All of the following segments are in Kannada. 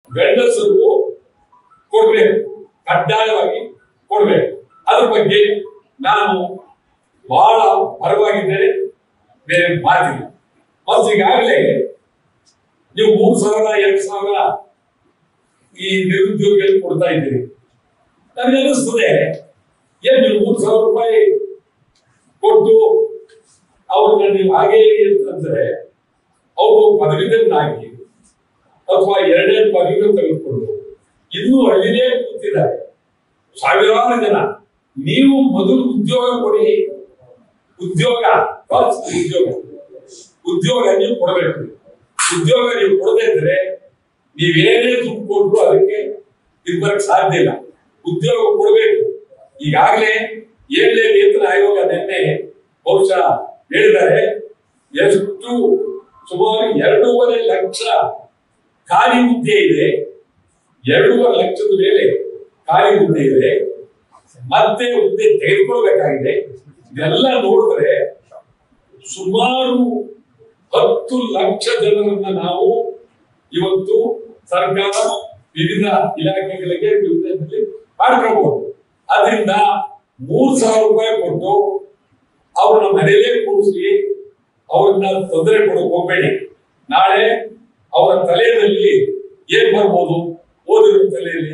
ಗಂಡಸರು ಕೊಡ್ಬೇಕು ಕಡ್ಡಾಯವಾಗಿ ಕೊಡ್ಬೇಕು ಅದ್ರ ಬಗ್ಗೆ ನಾನು ಬಹಳ ಪರವಾಗಿದ್ದೇನೆ ಬೇರೆ ಮಾತಿಲ್ಲ ಮತ್ತು ಈಗಾಗಲೇ ನೀವು ಮೂರು ಸಾವಿರ ಎರಡು ಸಾವಿರ ಈ ನಿರುದ್ಯೋಗಿಗಳಿಗೆ ಕೊಡ್ತಾ ಇದ್ದೀರಿ ನನಗೆ ಅನಿಸ್ತದೆ ಏನ್ ನೀವು ಮೂರು ಸಾವಿರ ರೂಪಾಯಿ ಕೊಟ್ಟು ಅವ್ರನ್ನ ನೀವು ಹಾಗೆ ಹೇಗೆ ಅಂತಂದ್ರೆ ಅವರು ಪದವೀಧರನಾಗಿ ಅಥವಾ ಎರಡೇ ಪದವಿಗಳು ತೆಗೆದುಕೊಂಡು ಇನ್ನೂ ಹಳ್ಳಿನೇ ಕೂತಿದ್ದಾರೆ ಸಾವಿರಾರು ಜನ ನೀವು ಮೊದಲು ಉದ್ಯೋಗ ಕೊಡಿ ಉದ್ಯೋಗ first ಉದ್ಯೋಗ ಉದ್ಯೋಗ ನೀವು ಕೊಡಬೇಕು ಉದ್ಯೋಗ ನೀವು ಕೊಡದೇ ಇದ್ರೆ ನೀವೇನೇ ದುಡ್ಡು ಕೊಟ್ಟರು ಅದಕ್ಕೆ ಇದು ಬರಕ್ ಸಾಧ್ಯ ಇಲ್ಲ ಉದ್ಯೋಗ ಕೊಡಬೇಕು ಈಗಾಗಲೇ ಏಳನೇ ವೇತನ ಆಯೋಗ ನಿನ್ನೆ ಬಹುಶಃ ಹೇಳಿದ್ದಾರೆ ಎಷ್ಟು ಸುಮಾರು ಎರಡೂವರೆ ಲಕ್ಷ ಖಾಲಿ ಹುದ್ದೆ ಇದೆ ಎರಡೂವರೆ ಲಕ್ಷದ ಮೇಲೆ ಖಾಲಿ ಹುದ್ದೆ ಇದೆ ಮತ್ತೆ ಹುದ್ದೆ ತೆಗೆದುಕೊಳ್ಬೇಕಾಗಿದೆ ಇದೆಲ್ಲ ನೋಡಿದ್ರೆ ಸುಮಾರು ಹತ್ತು ಲಕ್ಷ ಜನರನ್ನ ನಾವು ಇವತ್ತು ಸರ್ಕಾರ ವಿವಿಧ ಇಲಾಖೆಗಳಿಗೆ ವಿವಿಧದಲ್ಲಿ ಮಾಡ್ಕೋಬಹುದು ಅದರಿಂದ ಮೂರ್ ಸಾವಿರ ರೂಪಾಯಿ ಕೊಟ್ಟು ಅವ್ರನ್ನ ಮನೆಯಲ್ಲೇ ಕೂರಿಸಿ ಅವ್ರನ್ನ ತೊಂದರೆ ಕೊಡಕ್ ಹೋಗ್ಬೇಡಿ ನಾಳೆ ಅವರ ತಲೆಯಲ್ಲಿ ಏನ್ ಬರ್ಬೋದು ಓದಿರೋ ತಲೆಯಲ್ಲಿ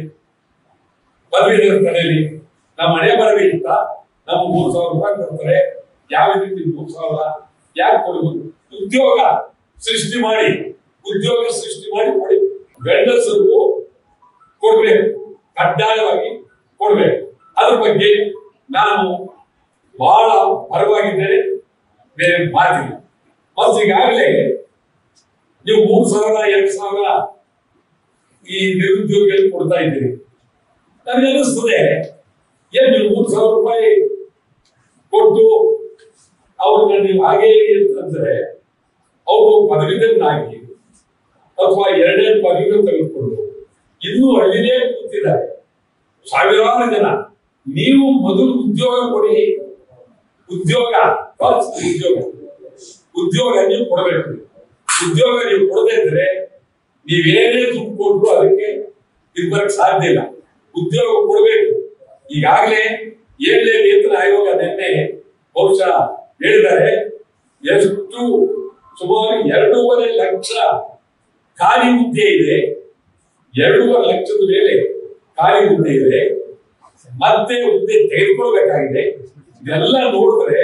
ಪದವೀಧರ ತಲೆಯಲ್ಲಿ ನಮ್ಮ ಮನೆ ಬರಬೇಕಿತ್ತ ನಮ್ಮ ಮೂರ್ ಸಾವಿರ ರೂಪಾಯಿ ಕೊಡ್ತಾರೆ ಯಾವ ರೀತಿ ಮೂರ್ ಸಾವಿರ ಯಾಕೆ ಕೊಡಬಹುದು ಉದ್ಯೋಗ ಸೃಷ್ಟಿ ಮಾಡಿ ಉದ್ಯೋಗ ಸೃಷ್ಟಿ ಮಾಡಿ ಕೊಡಿ ಗಂಡಸರು ಕೊಡ್ಬೇಕು ಕಡ್ಡಾಯವಾಗಿ ಕೊಡ್ಬೇಕು ಅದ್ರ ಬಗ್ಗೆ ನಾನು ಬಹಳ ಪರವಾಗಿದ್ದೇನೆ ಬೇರೆ ಮಾತಿಲ್ಲ ಮತ್ತು ಈಗಾಗಲೇ ನೀವು ಮೂರ್ ಸಾವಿರ ಎರಡು ಸಾವಿರ ಈ ನಿರುದ್ಯೋಗಿಗಳಿಗೆ ಕೊಡ್ತಾ ಇದ್ದೀರಿ ನನಗೆ ಅನಿಸ್ತದೆ ಏನ್ ನೀವು ಮೂರ್ ಸಾವಿರ ರೂಪಾಯಿ ಕೊಟ್ಟು ಅವ್ರನ್ನ ನೀವು ಹಾಗೆ ಹೇಗೆ ಅಂತಂದ್ರೆ ಅವರು ಪದವೀಧರನಾಗಿ ಅಥವಾ ಎರಡೇ ಪದವಿಗಳು ತೆಗೆದುಕೊಂಡು ಇನ್ನೂ ಹಳ್ಳಿನೇ ಕೂತಿದ್ದಾರೆ ಸಾವಿರಾರು ಜನ ನೀವು ಮೊದಲು ಉದ್ಯೋಗ ಕೊಡಿ ಉದ್ಯೋಗ first ಉದ್ಯೋಗ ಉದ್ಯೋಗ ನೀವು ಕೊಡಬೇಕು ಉದ್ಯೋಗ ನೀವು ಕೊಡದೇ ಇದ್ರೆ ನೀವೇನೇ ದುಡ್ಡು ಕೊಟ್ಟರು ಅದಕ್ಕೆ ಇದು ಬರಕ್ ಸಾಧ್ಯ ಇಲ್ಲ ಉದ್ಯೋಗ ಕೊಡಬೇಕು ಈಗಾಗಲೇ ಏಳನೇ ವೇತನ ಆಯೋಗ ನಿನ್ನೆ ಬಹುಶಃ ಹೇಳಿದ್ದಾರೆ ಎಷ್ಟು ಸುಮಾರು ಎರಡೂವರೆ ಲಕ್ಷ ಖಾಲಿ ಹುದ್ದೆ ಇದೆ ಎರಡೂವರೆ ಲಕ್ಷದ ಮೇಲೆ ಖಾಲಿ ಹುದ್ದೆ ಇದೆ ಮತ್ತೆ ಹುದ್ದೆ ತೆಗೆದುಕೊಳ್ಬೇಕಾಗಿದೆ ಇದೆಲ್ಲ ನೋಡಿದ್ರೆ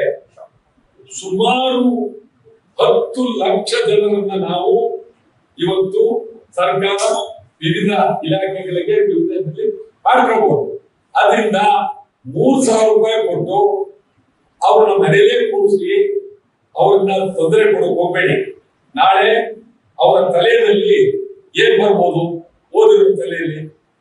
ಸುಮಾರು ಹತ್ತು ಲಕ್ಷ ಜನರನ್ನ ನಾವು ಇವತ್ತು ಸರ್ಕಾರ ವಿವಿಧ ಇಲಾಖೆಗಳಿಗೆ ವಿವಿಧದಲ್ಲಿ ಮಾಡ್ಕೋಬಹುದು ಅದರಿಂದ ಮೂರ್ ಸಾವಿರ ರೂಪಾಯಿ ಕೊಟ್ಟು ಅವ್ರನ್ನ ಮನೆಯಲ್ಲೇ ಕೂರಿಸಿ ಅವ್ರನ್ನ ತೊಂದರೆ ಕೊಡಕ್ ಹೋಗ್ಬೇಡಿ ನಾಳೆ ಅವರ ತಲೆಯಲ್ಲಿ ಏನ್ ಬರ್ಬೋದು ಓದಿರೋ ತಲೆಯಲ್ಲಿ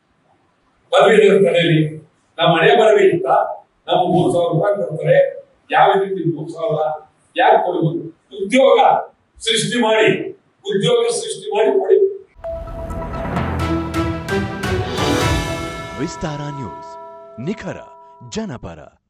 ಪದವೀಧರ ತಲೆಯಲ್ಲಿ ನಮ್ಮ ಮನೆ ಬರಬೇಕಿತ್ತ ನಮ್ಮ ಮೂರ್ ಸಾವಿರ ರೂಪಾಯಿ ಕೊಡ್ತಾರೆ ಯಾವ ರೀತಿ ಮೂರ್ ಸಾವಿರ ಯಾಕೆ ಕೊಡಬಹುದು ಉದ್ಯೋಗ ಸೃಷ್ಟಿ ಮಾಡಿ ಉದ್ಯೋಗ ಸೃಷ್ಟಿ ಮಾಡಿ ಕೊಡಿ ವಿಸ್ತಾರ ನ್ಯೂಸ್ ನಿಖರ ಜನಪರ